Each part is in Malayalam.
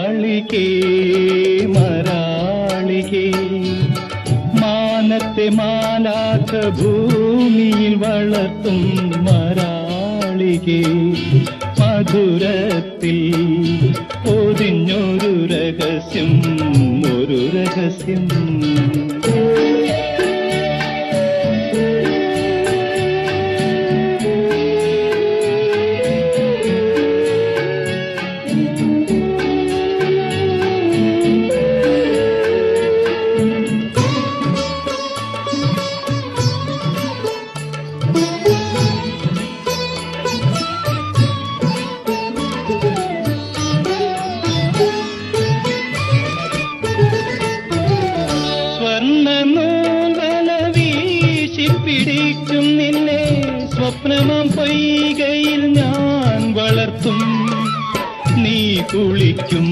മരാളികേ മരാളികേ മാനത്തെ മാലാഖ ഭൂമിയിൽ വളർത്തും മരാളികേ മധുരത്തിൽ പൊതിഞ്ഞൊരു രഹസ്യം ഒരു രഹസ്യം സ്വർണ്ണ നൂൽവല വീശി പിടിക്കും നിന്നെ സ്വപ്നമാം പൊയ്കയിൽ ഞാൻ വളർത്തും നീ കുളിക്കും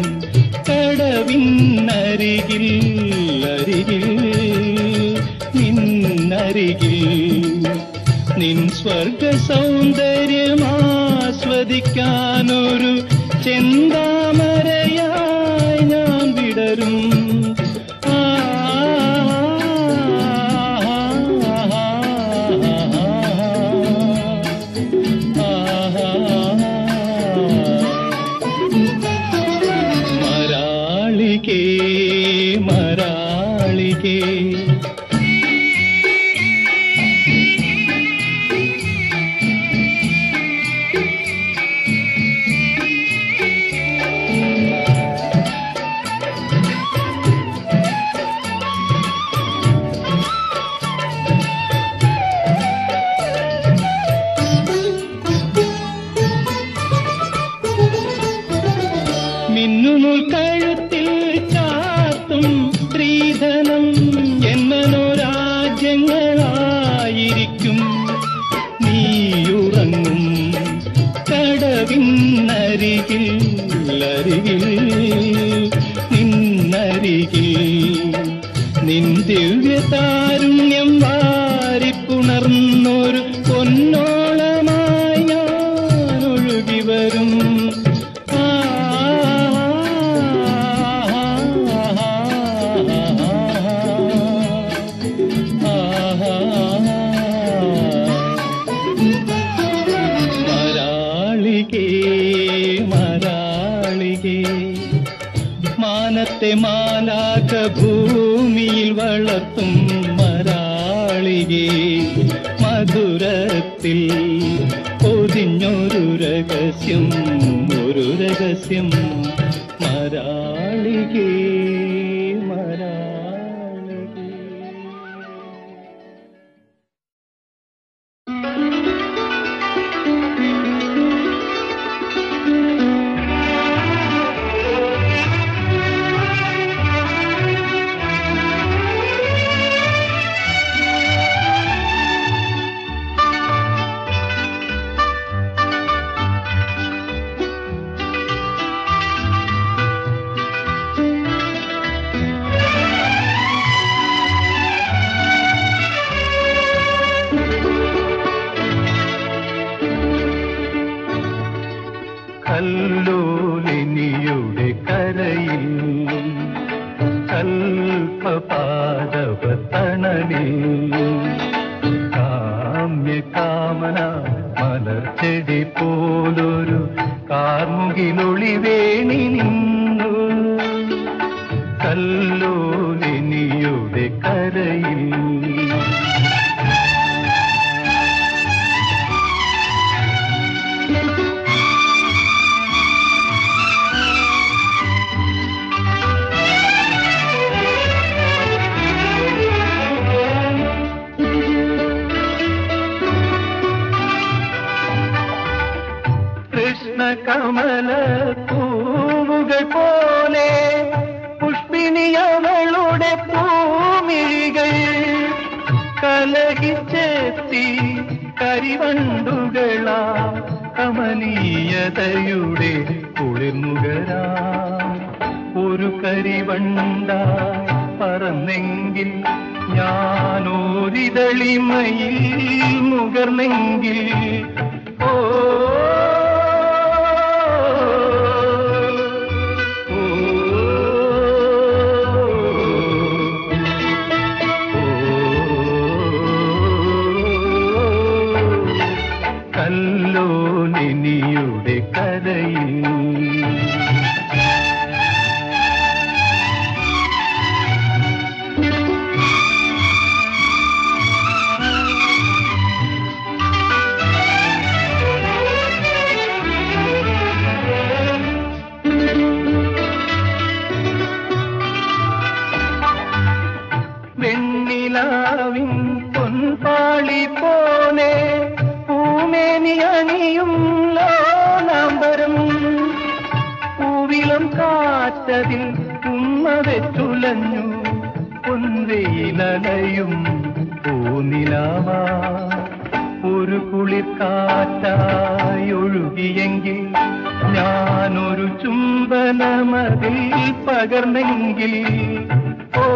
കടവിന്നരികിൽ അരികിൽ നിന്നരികിൽ നിൻ സ്വർഗ സൗന്ദര്യമാസ്വദിക്കാനൊരു ചെന്താമരയായി ഞാൻ വിടരും ആ, മരാളികേ മരാളികേ മിന്നുനൂൽ കഴുത്തിൽ ചാർത്തും സ്ത്രീധനം എന്നനോ രാജ്യങ്ങളായിരിക്കും നീയുറങ്ങും കടവിന്നരികിൽ അരികിൽ നിന്നരികിൽ നിൻ ദിവ്യ താരുണ്യം വാരിപ്പുണർന്നൊരു പൊന്നോളമായി ഞാൻ ഒഴുകി വരും ആ, മരാളികേ മരാളികേ മാനത്തെ മാലാക ഭൂമിയിൽ വളർത്തും മരാളികേ മധുരത്തിൽ പൊതിഞ്ഞൊരു രഹസ്യം ഒരു രഹസ്യം മരാളികേ മരാളികേ കല്ലോലിനിയുടെ കരയിൽ കൽപ്പപാദവ തണലിൽ കാമ്യ കാമന മലർച്ചെടി പോലൊരു കാർമുകിലൊളിവേണി നിന്നു കല്ലോലിനിയുടെ കരയിൽ കൃഷ്ണകമല പൂവുകൾ പോലെ പുഷ്പിണിയവളുടെ പൂമിഴികൾ കലഹിച്ചെത്തി കരിവണ്ടുകളാ കമനീയതയുടെ കുളിർമുകരാ ഒരു കരിവണ്ട പറന്നെങ്കിൽ ഞാനോരിതളിമയിൽ മുകർന്നെങ്കിൽ ഓ കാറ്റതിൽ ഉമ്മതെ ചുലഞ്ഞു പൊൻവെയിലലയും പൂനിലാവാ ഒരു കുളിർ കാറ്റായി ഒഴുകിയെങ്കിൽ ഞാനൊരു ചുംബനമതിൽ പകർന്നെങ്കിൽ ഓ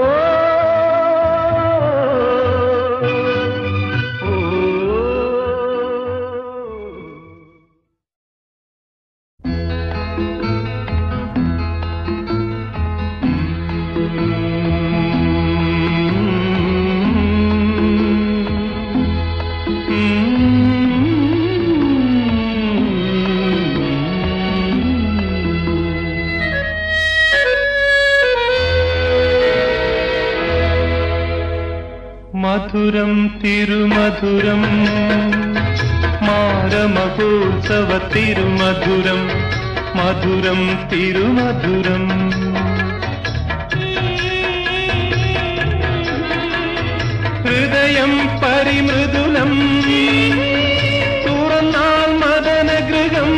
ഓ മധുരം തിരുമധുരം മാരമഹോത്സവ തിരുമധുരം മധുരം തിരുമധുരം ഹൃദയം പരിമൃദുലം തുറന്നാൽ മദനഗൃഹം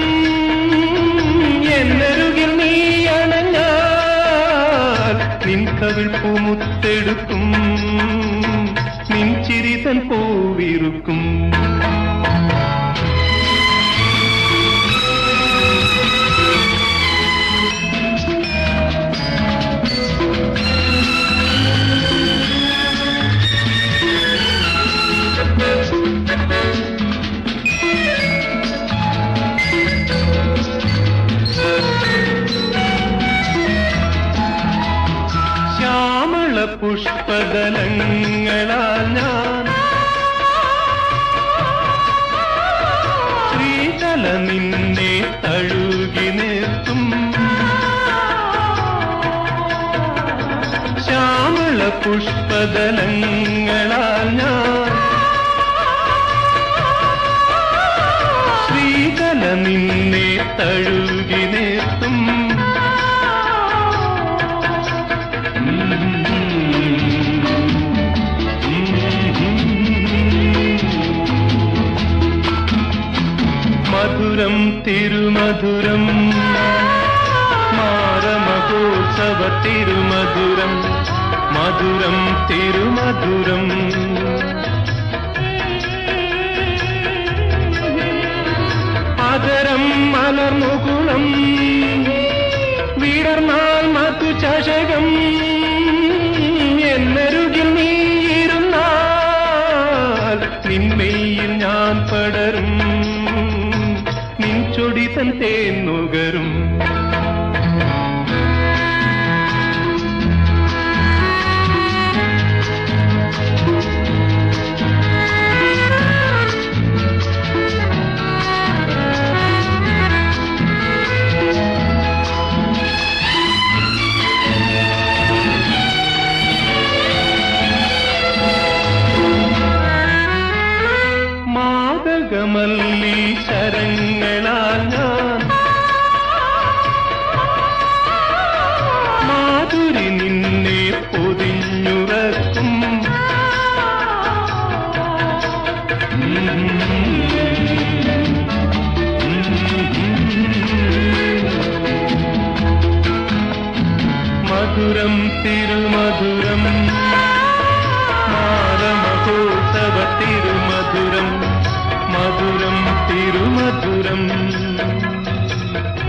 എന്നരുകിൽ നീ അണഞ്ഞാൽ നിൻ കവിൾ പൂമുത്തെടുക്കും നിൻ ചിരിതൻ പൂവിറുക്കും ശ്യാമള പുഷ്പദലങ്ങളാൽ ഞാൻ ശ്രീതല നിന്നെ തഴുകി നിർത്തും ശ്യാമള പുഷ്പദലങ്ങളാൽ ഞാൻ ശ്രീതല നിന്നെ തഴുകി നിർത്തും മധുരം തിരുമധുരം മാരമഹോത്സവ തിരുമധുരം മധുരം തിരുമധുരം അതരം മലർമുകുളം വിടർന്നാൽ മധു ചഷകം എന്നരുകിൽ നീയിരുന്നാൽ നിന്മയിൽ ഞാൻ പടരും നിൻ ചൊടി തൻ തേൻ നുകരും മാതകമല്ലി ശരങ്ങളാൽ ഞാൻ മാധുരി നിന്നെ പൊതിഞ്ഞുറക്കും മധുരം തിരുമധുരം മാരമഹോത്സവ തിരുമധുരം മധുരം തിരുമധുരം